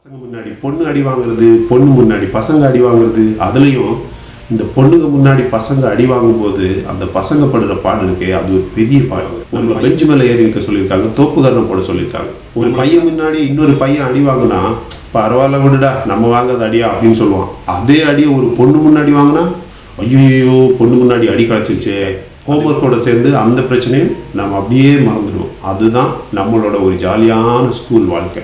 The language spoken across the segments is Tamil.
பசங்க முன்னாடி பொண்ணு அடி வாங்குறது பொண்ணு முன்னாடி பசங்க அடி வாங்குறது அதுலேயும் இந்த பொண்ணுங்க முன்னாடி பசங்க அடி வாங்கும்போது அந்த பசங்க படுற பாடு இருக்கே அது ஒரு பெரிய பாடு நம்ம பெஞ்சு மேலே ஏறி இருக்க சொல்லியிருக்காங்க தோப்புக்கரணம் போட சொல்லியிருக்காங்க ஒரு பையன் முன்னாடி இன்னொரு பையன் அடி வாங்கினா பரவாயில்ல விடுடா நம்ம வாங்காத அடியா அப்படின்னு சொல்லுவான் அதே அடியை ஒரு பொண்ணு முன்னாடி வாங்கினா ஐயோ பொண்ணு முன்னாடி அடி கிடச்சிருச்சே ஹோம்ஒர்க்கோட சேர்ந்து அந்த பிரச்சனையும் நம்ம அப்படியே மறந்துடுவோம் அதுதான் நம்மளோட ஒரு ஜாலியான ஸ்கூல் வாழ்க்கை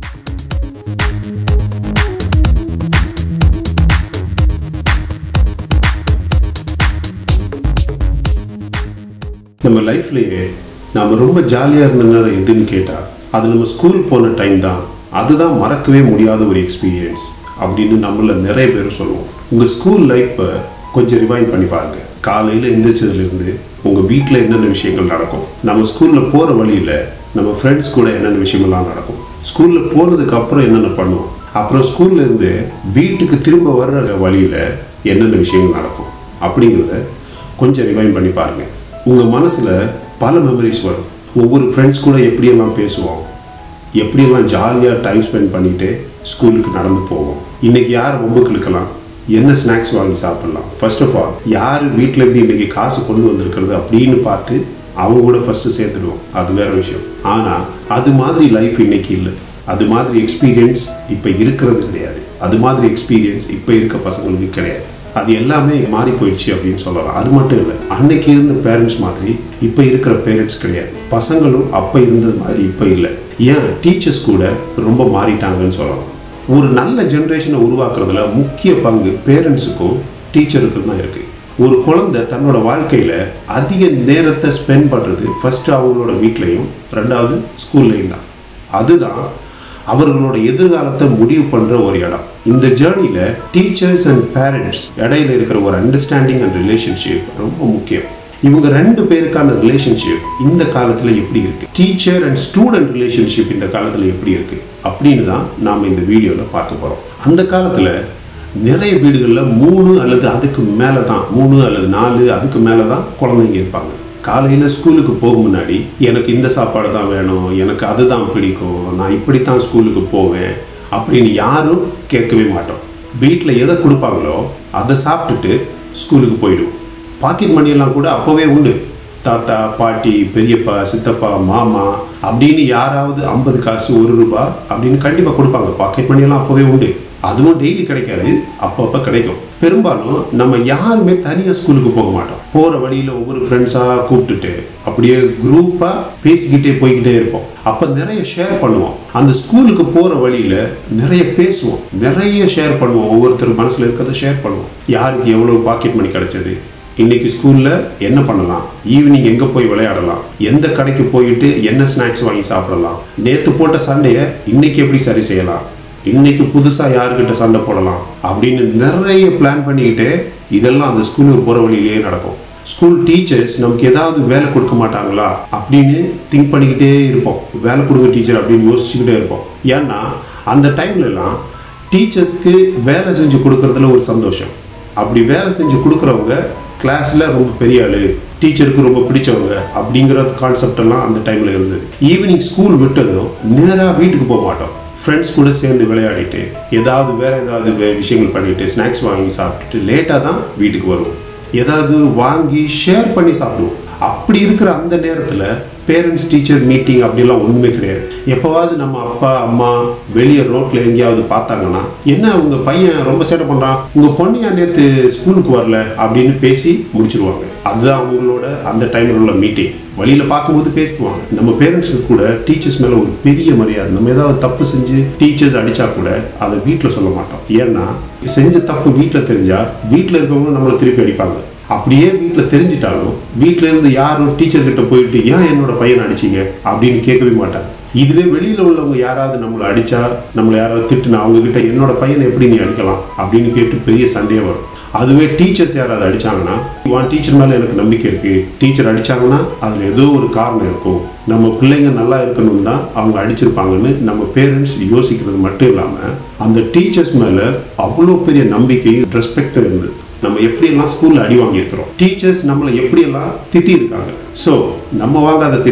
நம்ம லைஃப்லேயே நாம் ரொம்ப ஜாலியாக இருந்த நேரம் எதுன்னு கேட்டால் அது நம்ம ஸ்கூல் போன டைம் தான் அதுதான் மறக்கவே முடியாத ஒரு எக்ஸ்பீரியன்ஸ் அப்படின்னு நம்மள நிறைய பேர் சொல்லுவோம் உங்கள் ஸ்கூல் லைஃப்பை கொஞ்சம் ரிவைண்ட் பண்ணி பாருங்க காலையில் எந்திரிச்சதுலேருந்து உங்கள் வீட்டில் என்னென்ன விஷயங்கள் நடக்கும் நம்ம ஸ்கூலில் போகிற வழியில் நம்ம ஃப்ரெண்ட்ஸ் கூட என்னென்ன விஷயங்கள்லாம் நடக்கும் ஸ்கூலில் போனதுக்கு அப்புறம் என்னென்ன பண்ணுவோம் அப்புறம் ஸ்கூல்ல இருந்து வீட்டுக்கு திரும்ப வர்ற வழியில் என்னென்ன விஷயங்கள் நடக்கும் அப்படிங்கிறத கொஞ்சம் ரிவைண்ட் பண்ணி பாருங்கள் உங்கள் மனசில் பல மெமரிஸ் வரும் ஒவ்வொரு ஃப்ரெண்ட்ஸ் கூட எப்படியெல்லாம் பேசுவோம் எப்படியெல்லாம் ஜாலியாக டைம் ஸ்பெண்ட் பண்ணிட்டு ஸ்கூலுக்கு நடந்து போவோம் இன்னைக்கு யார் வம்புக்கு இழுக்கலாம் என்ன ஸ்நாக்ஸ் வாங்கி சாப்பிடலாம் ஃபர்ஸ்ட் ஆஃப் ஆல் யார் வீட்டிலேருந்து இன்னைக்கு காசு கொண்டு வந்திருக்கிறது அப்படின்னு பார்த்து அவங்க கூட ஃபர்ஸ்ட் சேர்த்துடுவோம் அது வேற விஷயம் ஆனால் அது மாதிரி லைஃப் இன்னைக்கு இல்லை அது மாதிரி எக்ஸ்பீரியன்ஸ் இப்போ இருக்கிறது கிடையாது அது மாதிரி எக்ஸ்பீரியன்ஸ் இப்போ இருக்க பசங்களுக்கு கிடையாது அது எல்லாமே மாறி போயிடுச்சு அப்படின்னு சொல்லலாம் அது மட்டும் இல்லை அன்னைக்கு இருந்த பேரண்ட்ஸ் மாதிரி இப்போ இருக்கிற பேரண்ட்ஸ் கிடையாது பசங்களும் அப்போ இருந்தது மாதிரி இப்போ இல்லை ஏன் டீச்சர்ஸ் கூட ரொம்ப மாறிட்டாங்கன்னு சொல்லலாம் ஒரு நல்ல ஜென்ரேஷனை உருவாக்குறதுல முக்கிய பங்கு பேரண்ட்ஸுக்கும் டீச்சருக்கும் தான் இருக்குது ஒரு குழந்தை தன்னோட வாழ்க்கையில் அதிக நேரத்தை ஸ்பெண்ட் பண்ணுறது ஃபர்ஸ்ட் அவங்களோட வீட்லேயும் ரெண்டாவது ஸ்கூல்லையும் தான் அதுதான் அவர்களோட எதிர்காலத்தை முடிவு பண்ணுற ஒரு இடம் இந்த ஜேர்னியில் டீச்சர்ஸ் அண்ட் பேரண்ட்ஸ் இடையில இருக்கிற ஒரு அண்டர்ஸ்டாண்டிங் அண்ட் ரிலேஷன்ஷிப் ரொம்ப முக்கியம் இவங்க ரெண்டு பேருக்கான ரிலேஷன்ஷிப் இந்த காலத்தில் எப்படி இருக்கு டீச்சர் அண்ட் ஸ்டூடெண்ட் ரிலேஷன்ஷிப் இந்த காலத்தில் எப்படி இருக்கு அப்படின்னு தான் நாம் இந்த வீடியோவில் பார்க்க போகிறோம் அந்த காலத்தில் நிறைய வீடுகளில் மூணு அல்லது அதுக்கு மேலே தான் மூணு அல்லது நாலு அதுக்கு மேலே தான் குழந்தைங்க இருப்பாங்க காலையில் ஸ்கூலுக்கு போக முன்னாடி எனக்கு இந்த சாப்பாடு தான் வேணும் எனக்கு அதுதான் பிடிக்கும் நான் இப்படித்தான் ஸ்கூலுக்கு போவேன் அப்படின்னு யாரும் கேட்கவே மாட்டோம் வீட்டில் எதை கொடுப்பாங்களோ அதை சாப்பிட்டுட்டு ஸ்கூலுக்கு போயிடுவோம் பாக்கெட் மணியெல்லாம் கூட அப்போவே உண்டு தாத்தா பாட்டி பெரியப்பா சித்தப்பா மாமா அப்படின்னு யாராவது ஐம்பது காசு ஒரு ரூபாய் அப்படின்னு கண்டிப்பாக கொடுப்பாங்க பாக்கெட் மணியெல்லாம் அப்போவே உண்டு அதுவும் டெய்லி கிடைக்காது அப்பப்போ கிடைக்கும் பெரும்பாலும் நம்ம யாருமே தனியாக ஸ்கூலுக்கு போக மாட்டோம் போகிற வழியில் ஒவ்வொரு ஃப்ரெண்ட்ஸாக கூப்பிட்டுட்டு அப்படியே குரூப்பாக பேசிக்கிட்டே போய்கிட்டே இருப்போம் அப்போ நிறைய ஷேர் பண்ணுவோம் அந்த ஸ்கூலுக்கு போகிற வழியில் நிறைய பேசுவோம் நிறைய ஷேர் பண்ணுவோம் ஒவ்வொருத்தர் மனசில் இருக்கிறத ஷேர் பண்ணுவோம் யாருக்கு எவ்வளோ பாக்கெட் மணி கிடைச்சது இன்னைக்கு ஸ்கூலில் என்ன பண்ணலாம் ஈவினிங் எங்கே போய் விளையாடலாம் எந்த கடைக்கு போயிட்டு என்ன ஸ்நாக்ஸ் வாங்கி சாப்பிடலாம் நேற்று போட்ட சண்டையை இன்னைக்கு எப்படி சரி செய்யலாம் இன்னைக்கு புதுசாக யாருக்கிட்ட சண்டை போடலாம் அப்படின்னு நிறைய பிளான் பண்ணிக்கிட்டு இதெல்லாம் அந்த ஸ்கூலுக்கு போகிற வழியிலேயே நடக்கும் ஸ்கூல் டீச்சர்ஸ் நமக்கு ஏதாவது வேலை கொடுக்க மாட்டாங்களா அப்படின்னு திங்க் பண்ணிக்கிட்டே இருப்போம் வேலை கொடுங்க டீச்சர் அப்படின்னு யோசிச்சுக்கிட்டே இருப்போம் ஏன்னா அந்த டைம்லலாம் டீச்சர்ஸ்க்கு வேலை செஞ்சு கொடுக்கறதுல ஒரு சந்தோஷம் அப்படி வேலை செஞ்சு கொடுக்குறவங்க கிளாஸில் ரொம்ப பெரிய ஆளு டீச்சருக்கு ரொம்ப பிடிச்சவங்க அப்படிங்கிற கான்செப்ட் எல்லாம் அந்த டைமில் இருந்தது ஈவினிங் ஸ்கூல் விட்டதும் நேராக வீட்டுக்கு போக மாட்டோம் ஃப்ரெண்ட்ஸ் கூட சேர்ந்து விளையாடிட்டு ஏதாவது வேற ஏதாவது வே- விஷயங்கள் பண்ணிட்டு ஸ்நாக்ஸ் வாங்கி சாப்பிட்டுட்டு லேட்டாக தான் வீட்டுக்கு வருவோம் ஏதாவது வாங்கி ஷேர் பண்ணி சாப்பிடுவோம் அப்படி இருக்கிற அந்த நேரத்தில் பேரண்ட்ஸ் டீச்சர் மீட்டிங் அப்படிலாம் ஒன்றுமே கிடையாது எப்போவாவது நம்ம அப்பா அம்மா வெளியே ரோட்டில் எங்கேயாவது பார்த்தாங்கன்னா என்ன உங்க பையன் ரொம்ப சேட்டை பண்ணுறான் உங்கள் பொண்ணியா நேற்று ஸ்கூலுக்கு வரல அப்படின்னு பேசி முடிச்சிருவாங்க அதுதான் அவங்களோட அந்த டைமில் உள்ள மீட்டிங் வழியில் பார்க்கும்போது பேசிக்குவாங்க நம்ம பேரண்ட்ஸுக்கு கூட டீச்சர்ஸ் மேலே ஒரு பெரிய மரியாதை நம்ம ஏதாவது தப்பு செஞ்சு டீச்சர்ஸ் அடித்தா கூட அதை வீட்டில் சொல்ல மாட்டோம் ஏன்னா செஞ்ச தப்பு வீட்டில் தெரிஞ்சா வீட்டில் இருக்கவங்க நம்மளை திருப்பி அடிப்பாங்க அப்படியே வீட்டில் தெரிஞ்சிட்டாலும் வீட்டில் இருந்து யாரும் டீச்சர் கிட்ட போயிட்டு ஏன் என்னோட பையனை அடிச்சீங்க அப்படின்னு கேட்கவே மாட்டாங்க இதுவே வெளியில் உள்ளவங்க யாராவது நம்மளை அடிச்சா நம்மளை யாராவது திட்டுனா அவங்க கிட்ட என்னோட பையனை எப்படி நீ அடிக்கலாம் அப்படின்னு கேட்டு பெரிய சண்டையே வரும் அதுவே டீச்சர்ஸ் யாராவது அடிச்சாங்கன்னா உன் டீச்சர் மேலே எனக்கு நம்பிக்கை இருக்கு டீச்சர் அடிச்சாங்கன்னா அதில் ஏதோ ஒரு காரணம் இருக்கும் நம்ம பிள்ளைங்க நல்லா இருக்கணும் தான் அவங்க அடிச்சிருப்பாங்கன்னு நம்ம பேரண்ட்ஸ் யோசிக்கிறது மட்டும் இல்லாமல் அந்த டீச்சர்ஸ் மேலே அவ்வளோ பெரிய நம்பிக்கையும் ரெஸ்பெக்ட் இருந்தது நம்ம எப்படியெல்லாம் ஸ்கூலில் அடி வாங்கியிருக்கிறோம் டீச்சர்ஸ் நம்மளை எப்படியெல்லாம் திட்டியிருக்காங்க ஸோ நம்ம வாங்காத திட்டா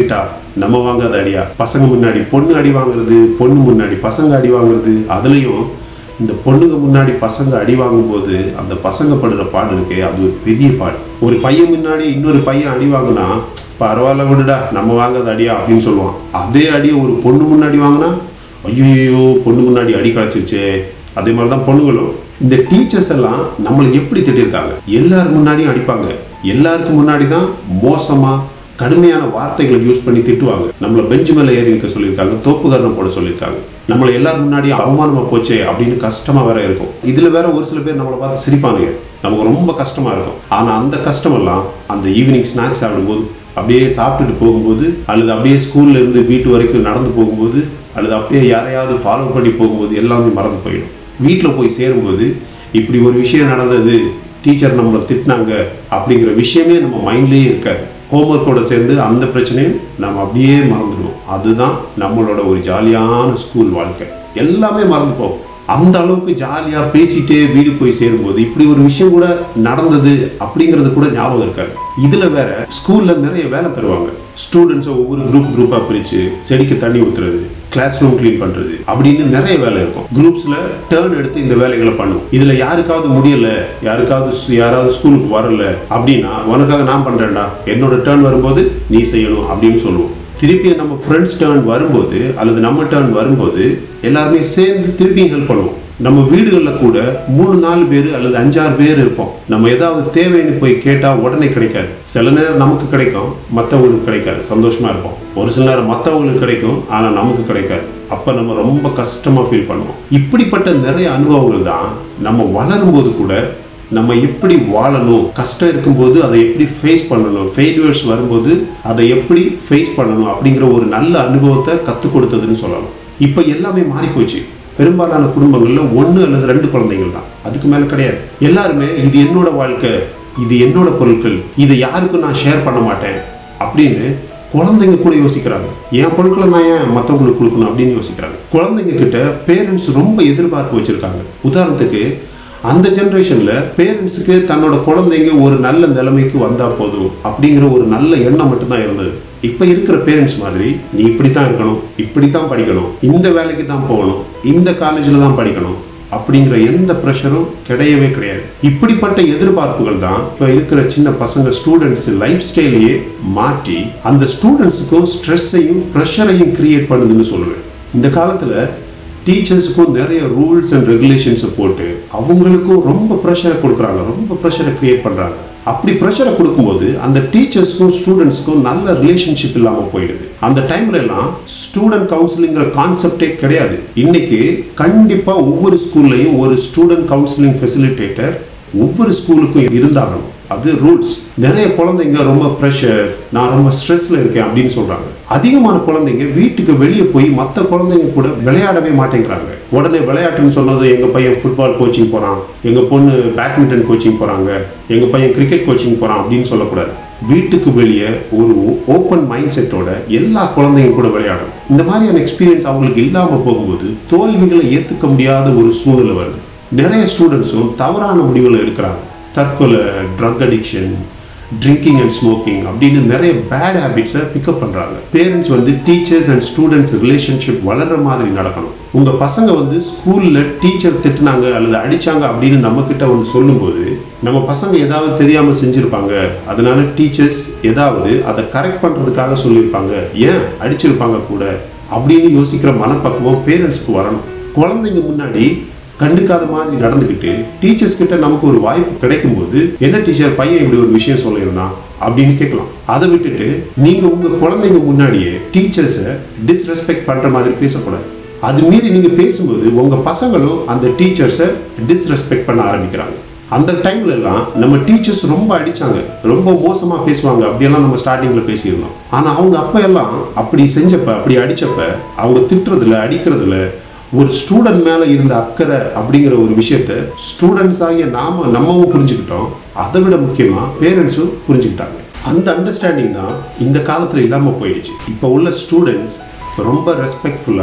நம்ம வாங்காத அடியா பசங்க முன்னாடி பொண்ணு அடி வாங்குறது பொண்ணு முன்னாடி பசங்க அடி வாங்குறது அதுலேயும் இந்த பொண்ணுங்க முன்னாடி பசங்க அடி வாங்கும்போது அந்த பசங்க படுற பாடு இருக்கே அது ஒரு பெரிய பாடு ஒரு பையன் முன்னாடி இன்னொரு பையன் அடி வாங்கினா பரவாயில்ல விடுடா நம்ம வாங்காத அடியா அப்படின்னு சொல்லுவான் அதே அடியை ஒரு பொண்ணு முன்னாடி வாங்கினா ஐயோ பொண்ணு முன்னாடி அடி கிடச்சிருச்சே அதே மாதிரி தான் பொண்ணுங்களும் இந்த டீச்சர்ஸ் எல்லாம் நம்மளை எப்படி திட்டிருக்காங்க எல்லாரும் முன்னாடியும் அடிப்பாங்க எல்லாருக்கும் முன்னாடி தான் மோசமா கடுமையான வார்த்தைகளை யூஸ் பண்ணி திட்டுவாங்க நம்மளை பெஞ்சு மேலே ஏறி நிற்க சொல்லியிருக்காங்க தோப்புகரணம் போட சொல்லியிருக்காங்க நம்மளை எல்லாரும் முன்னாடி அவமானமா போச்சே அப்படின்னு கஷ்டமா வேற இருக்கும் இதுல வேற ஒரு சில பேர் நம்மளை பார்த்து சிரிப்பானுங்க நமக்கு ரொம்ப கஷ்டமா இருக்கும் ஆனா அந்த கஷ்டமெல்லாம் அந்த ஈவினிங் ஸ்நாக்ஸ் சாப்பிடும்போது அப்படியே சாப்பிட்டுட்டு போகும்போது அல்லது அப்படியே ஸ்கூல்ல இருந்து வீட்டு வரைக்கும் நடந்து போகும்போது அல்லது அப்படியே யாரையாவது ஃபாலோ பண்ணி போகும்போது எல்லாமே மறந்து போயிடும் வீட்டில் போய் சேரும்போது இப்படி ஒரு விஷயம் நடந்தது டீச்சர் நம்மளை திட்டினாங்க அப்படிங்கிற விஷயமே நம்ம மைண்ட்லேயே இருக்காது ஹோம்ஒர்க்கோட சேர்ந்து அந்த பிரச்சனையும் நம்ம அப்படியே மறந்துடுவோம் அதுதான் நம்மளோட ஒரு ஜாலியான ஸ்கூல் வாழ்க்கை எல்லாமே மறந்து போகும் அந்த அளவுக்கு ஜாலியாக பேசிட்டே வீடு போய் சேரும்போது இப்படி ஒரு விஷயம் கூட நடந்தது அப்படிங்கிறது கூட ஞாபகம் இருக்காது இதில் வேற ஸ்கூலில் நிறைய வேலை தருவாங்க ஸ்டூடெண்ட்ஸை ஒவ்வொரு குரூப் குரூப்பாக பிரித்து செடிக்கு தண்ணி ஊற்றுறது கிளாஸ் ரூம் க்ளீன் பண்ணுறது அப்படின்னு நிறைய வேலை இருக்கும் குரூப்ஸில் டேர்ன் எடுத்து இந்த வேலைகளை பண்ணும் இதில் யாருக்காவது முடியல யாருக்காவது ஸ்- யாராவது ஸ்கூலுக்கு வரல அப்படின்னா உனக்காக நான் பண்ணுறேன்டா என்னோட டேர்ன் வரும்போது நீ செய்யணும் அப்படின்னு சொல்லுவோம் திருப்பி நம்ம ஃப்ரெண்ட்ஸ் டேர்ன் வரும்போது அல்லது நம்ம டேர்ன் வரும்போது எல்லாருமே சேர்ந்து திருப்பி ஹெல்ப் பண்ணுவோம் நம்ம வீடுகளில் கூட மூணு நாலு பேர் அல்லது அஞ்சாறு பேர் இருப்போம் நம்ம ஏதாவது தேவைன்னு போய் கேட்டால் உடனே கிடைக்காது சில நேரம் நமக்கு கிடைக்கும் மற்றவங்களுக்கு கிடைக்காது சந்தோஷமா இருப்போம் ஒரு சில நேரம் மற்றவங்களுக்கு கிடைக்கும் ஆனால் நமக்கு கிடைக்காது அப்போ நம்ம ரொம்ப கஷ்டமாக ஃபீல் பண்ணுவோம் இப்படிப்பட்ட நிறைய அனுபவங்கள் தான் நம்ம வளரும்போது கூட நம்ம எப்படி வாழணும் கஷ்டம் இருக்கும்போது அதை எப்படி ஃபேஸ் பண்ணணும் ஃபெயிலியர்ஸ் வரும்போது அதை எப்படி ஃபேஸ் பண்ணணும் அப்படிங்கிற ஒரு நல்ல அனுபவத்தை கற்றுக் கொடுத்ததுன்னு சொல்லலாம் இப்போ எல்லாமே மாறி போச்சு பெரும்பாலான குடும்பங்களில் ஒன்று அல்லது ரெண்டு குழந்தைகள் தான் அதுக்கு மேலே கிடையாது எல்லாருமே இது என்னோட வாழ்க்கை இது என்னோட பொருட்கள் இதை யாருக்கும் நான் ஷேர் பண்ண மாட்டேன் அப்படின்னு குழந்தைங்க கூட யோசிக்கிறாங்க என் பொருட்களை நான் ஏன் மற்றவங்களுக்கு கொடுக்கணும் அப்படின்னு யோசிக்கிறாங்க குழந்தைங்க கிட்ட பேரண்ட்ஸ் ரொம்ப எதிர்பார்ப்பு வச்சிருக்காங்க உதாரணத்துக்கு அந்த ஜென்ரேஷன்ல பேரண்ட்ஸுக்கு தன்னோட குழந்தைங்க ஒரு நல்ல நிலைமைக்கு வந்தா போதும் அப்படிங்கிற ஒரு நல்ல எண்ணம் மட்டும்தான் இருந்தது இப்ப இருக்கிற பேரண்ட்ஸ் மாதிரி நீ இப்படித்தான் இருக்கணும் இப்படித்தான் படிக்கணும் இந்த வேலைக்கு தான் போகணும் இந்த காலேஜில் தான் படிக்கணும் அப்படிங்கிற எந்த ப்ரெஷரும் கிடையவே கிடையாது இப்படிப்பட்ட எதிர்பார்ப்புகள் தான் இப்போ இருக்கிற சின்ன பசங்க ஸ்டூடெண்ட்ஸ் லைஃப் ஸ்டைலையே மாற்றி அந்த ஸ்டூடெண்ட்ஸுக்கும் ஸ்ட்ரெஸ்ஸையும் ப்ரெஷரையும் கிரியேட் பண்ணுதுன்னு சொல்லுவேன் இந்த காலத்தில் டீச்சர்ஸுக்கும் நிறைய ரூல்ஸ் அண்ட் ரெகுலேஷன்ஸை போட்டு அவங்களுக்கும் ரொம்ப ப்ரெஷரை கொடுக்குறாங்க ரொம்ப ப்ரெஷரை கிரியேட் பண்ணுறாங்க அப்படி ப்ரெஷரை கொடுக்கும்போது அந்த டீச்சர்ஸ்க்கும் ஸ்டூடெண்ட்ஸ்க்கும் நல்ல ரிலேஷன்ஷிப் இல்லாமல் போயிடுது அந்த டைம்ல எல்லாம் ஸ்டூடெண்ட் கவுன்சிலிங்கிற கான்செப்டே கிடையாது இன்னைக்கு கண்டிப்பாக ஒவ்வொரு ஸ்கூல்லையும் ஒரு ஸ்டூடெண்ட் கவுன்சிலிங் ஃபெசிலிட்டேட்டர் ஒவ்வொரு ஸ்கூலுக்கும் இருந்தாகணும் அது ரூல்ஸ் நிறைய குழந்தைங்க ரொம்ப ப்ரெஷர் நான் ரொம்ப ஸ்ட்ரெஸ்ல இருக்கேன் அப்படின்னு சொல்றாங்க அதிகமான குழந்தைங்க வீட்டுக்கு வெளியே போய் மற்ற குழந்தைங்க கூட விளையாடவே மாட்டேங்கிறாங்க உடனே விளையாட்டுன்னு சொன்னது எங்க பையன் ஃபுட்பால் கோச்சிங் போறான் எங்க பொண்ணு பேட்மிண்டன் கோச்சிங் போறாங்க எங்க பையன் கிரிக்கெட் கோச்சிங் போறான் அப்படின்னு சொல்லக்கூடாது வீட்டுக்கு வெளியே ஒரு ஓப்பன் மைண்ட் செட்டோட எல்லா குழந்தைங்க கூட விளையாடணும் இந்த மாதிரியான எக்ஸ்பீரியன்ஸ் அவங்களுக்கு இல்லாமல் போகும்போது தோல்விகளை ஏற்றுக்க முடியாத ஒரு சூழ்நிலை வருது நிறைய ஸ்டூடெண்ட்ஸும் தவறான முடிவுகளை எடுக்கிறாங்க தற்கொலை drug addiction drinking and smoking அப்படின்னு நிறைய பேட் ஹேபிட்ஸை பிக்கப் பண்ணுறாங்க பேரண்ட்ஸ் வந்து டீச்சர்ஸ் அண்ட் ஸ்டூடெண்ட்ஸ் ரிலேஷன்ஷிப் வளர்ற மாதிரி நடக்கணும் உங்கள் பசங்க வந்து ஸ்கூலில் டீச்சர் திட்டுனாங்க அல்லது அடிச்சாங்க அப்படின்னு நம்மக்கிட்ட வந்து சொல்லும்போது நம்ம பசங்க ஏதாவது தெரியாமல் செஞ்சுருப்பாங்க அதனால டீச்சர்ஸ் ஏதாவது அதை கரெக்ட் பண்ணுறதுக்காக சொல்லியிருப்பாங்க ஏன் அடிச்சிருப்பாங்க கூட அப்படின்னு யோசிக்கிற மனப்பக்குவம் பேரண்ட்ஸ்க்கு வரணும் குழந்தைங்க முன்னாடி கண்டுக்காத மாதிரி நடந்துக்கிட்டு டீச்சர்ஸ் கிட்ட நமக்கு ஒரு வாய்ப்பு கிடைக்கும்போது என்ன டீச்சர் பையன் இப்படி ஒரு விஷயம் சொல்லியிருந்தான் அப்படின்னு கேட்கலாம் அதை விட்டுட்டு நீங்க உங்க குழந்தைங்க முன்னாடியே டீச்சர்ஸை டிஸ்ரெஸ்பெக்ட் பண்ற மாதிரி பேசக்கூடாது அது மீறி நீங்க பேசும்போது உங்க பசங்களும் அந்த டீச்சர்ஸை டிஸ்ரெஸ்பெக்ட் பண்ண ஆரம்பிக்கிறாங்க அந்த டைம்ல எல்லாம் நம்ம டீச்சர்ஸ் ரொம்ப அடிச்சாங்க ரொம்ப மோசமா பேசுவாங்க அப்படியெல்லாம் நம்ம ஸ்டார்டிங்ல பேசியிருந்தோம் ஆனா அவங்க அப்ப எல்லாம் அப்படி செஞ்சப்ப அப்படி அடிச்சப்ப அவங்க திட்டுறதுல அடிக்கிறதுல ஒரு ஸ்டூடெண்ட் மேல இருந்த அக்கறை அப்படிங்கிற ஒரு விஷயத்த ஸ்டூடெண்ட்ஸ் ஆகிய நாம நம்மவும் புரிஞ்சுக்கிட்டோம் அதை விட முக்கியமா பேரண்ட்ஸும் புரிஞ்சுக்கிட்டாங்க அந்த அண்டர்ஸ்டாண்டிங் தான் இந்த காலத்துல இல்லாம போயிடுச்சு இப்போ உள்ள ஸ்டூடெண்ட்ஸ் ரொம்ப ரெஸ்பெக்ட்ஃபுல்லா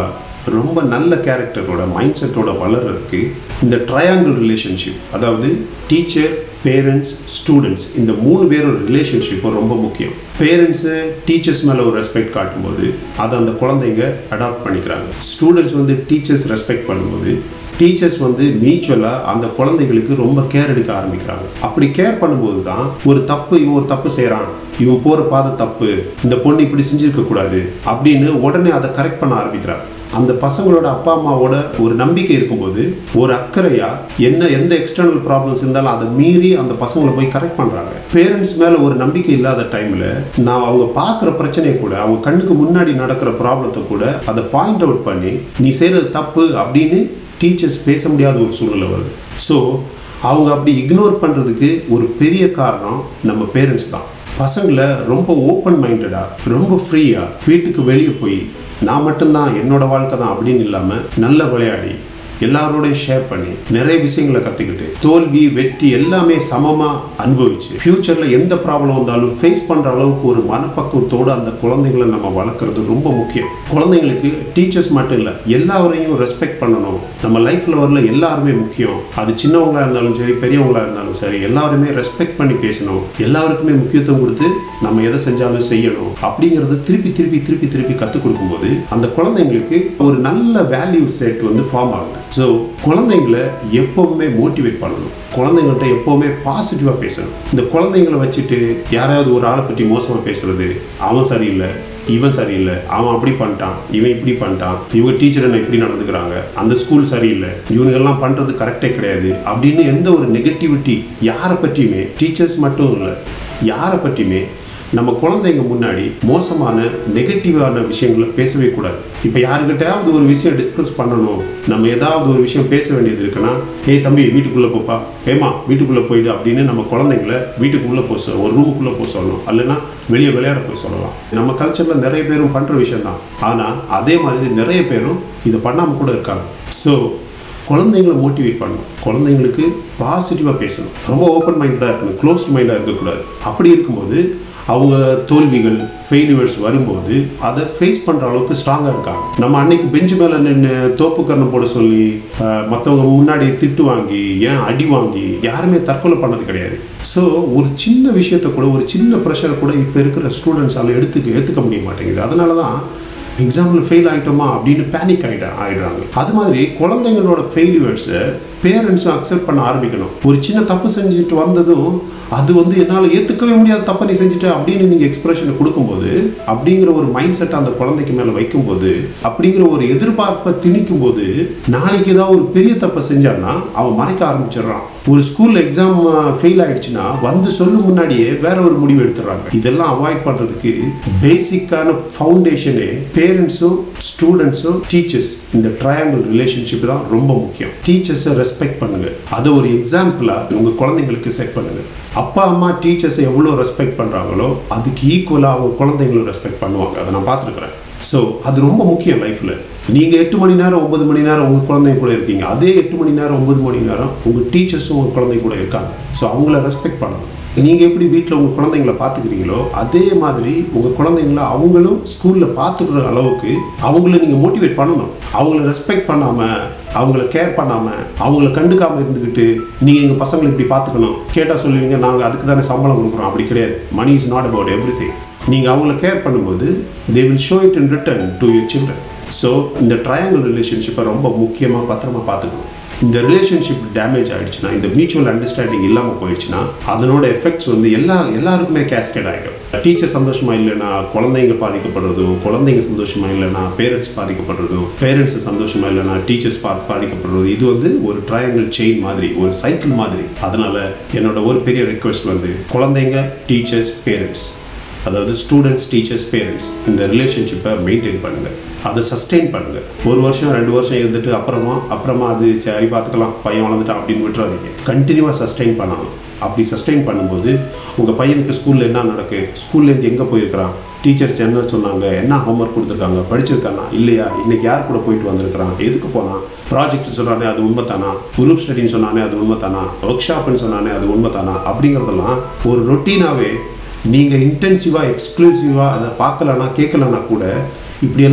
ரொம்ப நல்ல கேரக்டரோட மைண்ட் செட்டோட வளர்றதுக்கு இந்த ட்ரையாங்கிள் ரிலேஷன்ஷிப் அதாவது டீச்சர் பேரண்ட்ஸ் ஸ்டூடெண்ட்ஸ் இந்த மூணு பேரோட ரிலேஷன்ஷிப்பும் ரொம்ப முக்கியம் பேரண்ட்ஸு டீச்சர்ஸ் மேலே ஒரு ரெஸ்பெக்ட் காட்டும்போது அதை அந்த குழந்தைங்க அடாப்ட் பண்ணிக்கிறாங்க ஸ்டூடெண்ட்ஸ் வந்து டீச்சர்ஸ் ரெஸ்பெக்ட் பண்ணும்போது டீச்சர்ஸ் வந்து மியூச்சுவலாக அந்த குழந்தைகளுக்கு ரொம்ப கேர் எடுக்க ஆரம்பிக்கிறாங்க அப்படி கேர் பண்ணும்போது தான் ஒரு தப்பு இவன் ஒரு தப்பு செய்கிறான் இவன் போகிற பாதை தப்பு இந்த பொண்ணு இப்படி செஞ்சிருக்க கூடாது அப்படின்னு உடனே அதை கரெக்ட் பண்ண ஆரம்பிக்கிறாங்க அந்த பசங்களோட அப்பா அம்மாவோட ஒரு நம்பிக்கை இருக்கும்போது ஒரு அக்கறையா என்ன எந்த எக்ஸ்டர்னல் ப்ராப்ளம்ஸ் இருந்தாலும் அதை மீறி அந்த பசங்களை போய் கரெக்ட் பண்றாங்க பேரண்ட்ஸ் மேல ஒரு நம்பிக்கை இல்லாத டைம்ல நான் அவங்க பார்க்குற பிரச்சனையை கூட அவங்க கண்ணுக்கு முன்னாடி நடக்கிற ப்ராப்ளத்தை கூட அதை பாயிண்ட் அவுட் பண்ணி நீ செய்யறது தப்பு அப்படின்னு டீச்சர்ஸ் பேச முடியாத ஒரு சூழ்நிலை வருது ஸோ அவங்க அப்படி இக்னோர் பண்ணுறதுக்கு ஒரு பெரிய காரணம் நம்ம பேரண்ட்ஸ் தான் பசங்களை ரொம்ப ஓப்பன் மைண்டடாக ரொம்ப ஃப்ரீயாக வீட்டுக்கு வெளியே போய் நான் மட்டும்தான் என்னோட வாழ்க்கை தான் அப்படின்னு இல்லாமல் நல்ல விளையாடி எல்லாரோடையும் ஷேர் பண்ணி நிறைய விஷயங்களை கற்றுக்கிட்டு தோல்வி வெற்றி எல்லாமே சமமாக அனுபவிச்சு ஃப்யூச்சரில் எந்த ப்ராப்ளம் வந்தாலும் ஃபேஸ் பண்ணுற அளவுக்கு ஒரு மனப்பக்குவத்தோடு அந்த குழந்தைங்களை நம்ம வளர்க்குறது ரொம்ப முக்கியம் குழந்தைங்களுக்கு டீச்சர்ஸ் மட்டும் இல்லை எல்லாரையும் ரெஸ்பெக்ட் பண்ணணும் நம்ம லைஃப்பில் வரல எல்லாருமே முக்கியம் அது சின்னவங்களா இருந்தாலும் சரி பெரியவங்களா இருந்தாலும் சரி எல்லாருமே ரெஸ்பெக்ட் பண்ணி பேசணும் எல்லாருக்குமே முக்கியத்துவம் கொடுத்து நம்ம எதை செஞ்சாலும் செய்யணும் அப்படிங்கிறத திருப்பி திருப்பி திருப்பி திருப்பி கற்றுக் கொடுக்கும்போது அந்த குழந்தைங்களுக்கு ஒரு நல்ல வேல்யூ செட் வந்து ஃபார்ம் ஆகுது ஸோ குழந்தைங்களை எப்பவுமே மோட்டிவேட் பண்ணணும் குழந்தைங்கள்ட்ட எப்பவுமே பாசிட்டிவாக பேசணும் இந்த குழந்தைங்களை வச்சுட்டு யாராவது ஒரு ஆளை பற்றி மோசமாக பேசுறது அவன் சரியில்லை இவன் சரியில்லை அவன் அப்படி பண்ணிட்டான் இவன் இப்படி பண்ணிட்டான் இவங்க டீச்சர் என்ன இப்படி நடந்துக்கிறாங்க அந்த ஸ்கூல் சரியில்லை இவனுங்கெல்லாம் பண்ணுறது கரெக்டே கிடையாது அப்படின்னு எந்த ஒரு நெகட்டிவிட்டி யாரை பற்றியுமே டீச்சர்ஸ் மட்டும் இல்லை யாரை பற்றியுமே நம்ம குழந்தைங்க முன்னாடி மோசமான நெகட்டிவான விஷயங்களை பேசவே கூடாது இப்போ யாருக்கிட்டையாவது ஒரு விஷயம் டிஸ்கஸ் பண்ணணும் நம்ம ஏதாவது ஒரு விஷயம் பேச வேண்டியது இருக்குன்னா ஏய் தம்பி வீட்டுக்குள்ளே போப்பா ஏமா வீட்டுக்குள்ளே போயிடு அப்படின்னு நம்ம குழந்தைங்கள வீட்டுக்குள்ளே போக சொல்ல ஒரு ரூமுக்குள்ளே போக சொல்லணும் இல்லைன்னா வெளியே விளையாட போய் சொல்லலாம் நம்ம கல்ச்சரில் நிறைய பேரும் பண்ணுற விஷயம் தான் ஆனால் அதே மாதிரி நிறைய பேரும் இதை பண்ணாமல் கூட இருக்காங்க ஸோ குழந்தைங்களை மோட்டிவேட் பண்ணணும் குழந்தைங்களுக்கு பாசிட்டிவாக பேசணும் ரொம்ப ஓப்பன் மைண்டடாக இருக்கணும் க்ளோஸ்ட் மைண்டாக இருக்கக்கூடாது அப்படி இருக்கும்போது அவங்க தோல்விகள் ஃபெயிலியர்ஸ் வரும்போது அதை ஃபேஸ் பண்ணுற அளவுக்கு ஸ்ட்ராங்காக இருக்காங்க நம்ம அன்னைக்கு பெஞ்சு மேலே நின்று தோப்புக்கரணம் போட சொல்லி மற்றவங்க முன்னாடி திட்டு வாங்கி ஏன் அடி வாங்கி யாருமே தற்கொலை பண்ணது கிடையாது ஸோ ஒரு சின்ன விஷயத்தை கூட ஒரு சின்ன ப்ரெஷரை கூட இப்போ இருக்கிற ஸ்டூடெண்ட்ஸால் எடுத்துக்க ஏற்றுக்க முடிய மாட்டேங்குது அதனால தான் எக்ஸாமில் ஃபெயில் ஆகிட்டோமா அப்படின்னு பேனிக் ஆகிட்ட ஆகிடுறாங்க அது மாதிரி குழந்தைங்களோட ஃபெயிலியர்ஸை பேரண்ட்ஸும் அக்செப்ட் பண்ண ஆரம்பிக்கணும் ஒரு சின்ன தப்பு செஞ்சுட்டு வந்ததும் அது வந்து என்னால் ஏற்றுக்கவே முடியாத தப்பை நீ செஞ்சுட்ட அப்படின்னு நீங்கள் எக்ஸ்பிரஷனை கொடுக்கும்போது அப்படிங்கிற ஒரு மைண்ட் செட்டை அந்த குழந்தைக்கு மேலே வைக்கும்போது அப்படிங்கிற ஒரு எதிர்பார்ப்பை திணிக்கும் போது நாளைக்கு ஏதாவது ஒரு பெரிய தப்பை செஞ்சான்னா அவன் மறைக்க ஆரம்பிச்சிடுறான் ஒரு ஸ்கூல்ல எக்ஸாம் ஃபெயில் ஆயிடுச்சுன்னா வந்து சொல்லும் முன்னாடியே வேற ஒரு முடிவு எடுத்துறாங்க இதெல்லாம் அவாய்ட் பண்றதுக்கு பேசிக்கான ஃபவுண்டேஷனே பேரண்ட்ஸும் ஸ்டூடெண்ட்ஸும் டீச்சர்ஸ் இந்த ட்ரையாங்கிள் ரிலேஷன்ஷிப் தான் ரொம்ப முக்கியம் டீச்சர்ஸை ரெஸ்பெக்ட் பண்ணுங்க அதை ஒரு எக்ஸாம்பிளா உங்க குழந்தைங்களுக்கு செட் பண்ணுங்க அப்பா அம்மா டீச்சர்ஸை எவ்வளோ ரெஸ்பெக்ட் பண்றாங்களோ அதுக்கு ஈக்குவலாக அவங்க குழந்தைங்களும் ரெஸ்பெக்ட் பண்ணுவாங்க அதை நான் பார்த்துருக்குறேன் ஸோ அது ரொம்ப முக்கியம் லைஃப்பில் நீங்கள் எட்டு மணி நேரம் ஒன்பது மணி நேரம் உங்கள் குழந்தைங்க கூட இருக்கீங்க அதே எட்டு மணி நேரம் ஒன்பது மணி நேரம் உங்கள் டீச்சர்ஸும் உங்கள் குழந்தைங்க கூட இருக்காங்க ஸோ அவங்கள ரெஸ்பெக்ட் பண்ணணும் நீங்கள் எப்படி வீட்டில் உங்கள் குழந்தைங்கள பார்த்துக்கிறீங்களோ அதே மாதிரி உங்கள் குழந்தைங்கள அவங்களும் ஸ்கூலில் பார்த்துக்கிற அளவுக்கு அவங்கள நீங்கள் மோட்டிவேட் பண்ணணும் அவங்கள ரெஸ்பெக்ட் பண்ணாமல் அவங்கள கேர் பண்ணாமல் அவங்கள கண்டுக்காமல் இருந்துக்கிட்டு நீங்கள் எங்கள் பசங்களை இப்படி பார்த்துக்கணும் கேட்டால் சொல்லுவீங்க நாங்கள் அதுக்கு தானே சம்பளம் கொடுக்குறோம் அப்படி கிடையாது money is not about everything நீங்கள் அவங்கள கேர் பண்ணும்போது they will show it in return to your children so இந்த ட்ரையாங்கிள் ரிலேஷன்ஷிப்பை ரொம்ப முக்கியமாக பத்திரமா பார்த்துக்கணும் இந்த ரிலேஷன்ஷிப் டேமேஜ் ஆயிடுச்சுன்னா இந்த மியூச்சுவல் அண்டர்ஸ்டாண்டிங் இல்லாமல் போயிடுச்சுன்னா அதனோட எஃபெக்ட்ஸ் வந்து எல்லா எல்லாருக்குமே கேஸ்கேட் ஆகிடும் டீச்சர் சந்தோஷமா இல்லைன்னா குழந்தைங்க பாதிக்கப்படுறதும் குழந்தைங்க சந்தோஷமா இல்லைன்னா பேரண்ட்ஸ் பாதிக்கப்படுறதும் பேரண்ட்ஸ் சந்தோஷமா இல்லைன்னா டீச்சர்ஸ் பா பாதிக்கப்படுறது இது வந்து ஒரு ட்ரையாங்கிள் செயின் மாதிரி ஒரு சைக்கிள் மாதிரி அதனால என்னோட ஒரு பெரிய ரெக்வெஸ்ட் வந்து குழந்தைங்க டீச்சர்ஸ் பேரண்ட்ஸ் அதாவது ஸ்டூடெண்ட்ஸ் டீச்சர்ஸ் பேரண்ட்ஸ் இந்த ரிலேஷன்ஷிப்பை மெயின்டைன் பண்ணுங்கள் அதை சஸ்டெயின் பண்ணுங்கள் ஒரு வருஷம் ரெண்டு வருஷம் இருந்துட்டு அப்புறமா அப்புறமா அது சரி பார்த்துக்கலாம் பையன் வளர்ந்துட்டான் அப்படின்னு விட்டுறாதீங்க கண்டினியூவாக சஸ்டெயின் பண்ணணும் அப்படி சஸ்டெயின் பண்ணும்போது உங்கள் பையனுக்கு ஸ்கூலில் என்ன நடக்கு ஸ்கூல்லேருந்து எங்கே போயிருக்கிறான் டீச்சர்ஸ் என்ன சொன்னாங்க என்ன ஹோம்ஒர்க் கொடுத்துருக்காங்க படிச்சிருக்கானா இல்லையா இன்னைக்கு யார் கூட போயிட்டு வந்திருக்கிறான் எதுக்கு போனான் ப்ராஜெக்ட் சொன்னானே அது உண்மைத்தானா குரூப் ஸ்டடின்னு சொன்னானே அது உண்மைத்தானா ஒர்க் ஷாப்னு சொன்னானே அது உண்மைத்தானா அப்படிங்கிறதெல்லாம் ஒரு ரொட்டீனாகவே நீங்கள் இன்டென்சிவாக எக்ஸ்க்ளூசிவாக அதை பார்க்கலனா கேட்கலனா கூட இப்படியெல்லாம்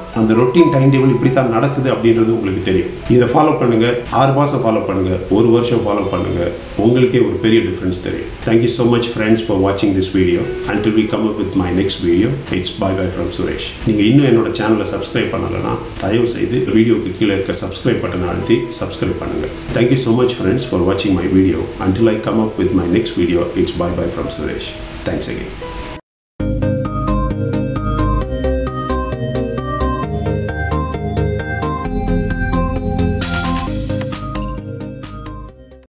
அந்த ரொட்டீன் டைம் டேபிள் இப்படி தான் நடக்குது அப்படின்றது உங்களுக்கு தெரியும் இதை ஃபாலோ பண்ணுங்க ஆறு மாதம் ஃபாலோ பண்ணுங்க ஒரு வருஷம் ஃபாலோ பண்ணுங்க உங்களுக்கே ஒரு பெரிய டிஃப்ரென்ஸ் தெரியும் thank you so much friends for வாட்சிங் this video until we come up with my next video it's bye bye from Suresh நீங்கள் இன்னும் என்னோட சேனலை சப்ஸ்கிரைப் பண்ணலைன்னா தயவு செய்து வீடியோக்கு கீழே இருக்க சப்ஸ்கிரைப் பட்டனை அழுத்தி சப்ஸ்கிரைப் பண்ணுங்க thank you so much friends for வாட்சிங் my video until I come up with my next video it's bye bye from Suresh thanks again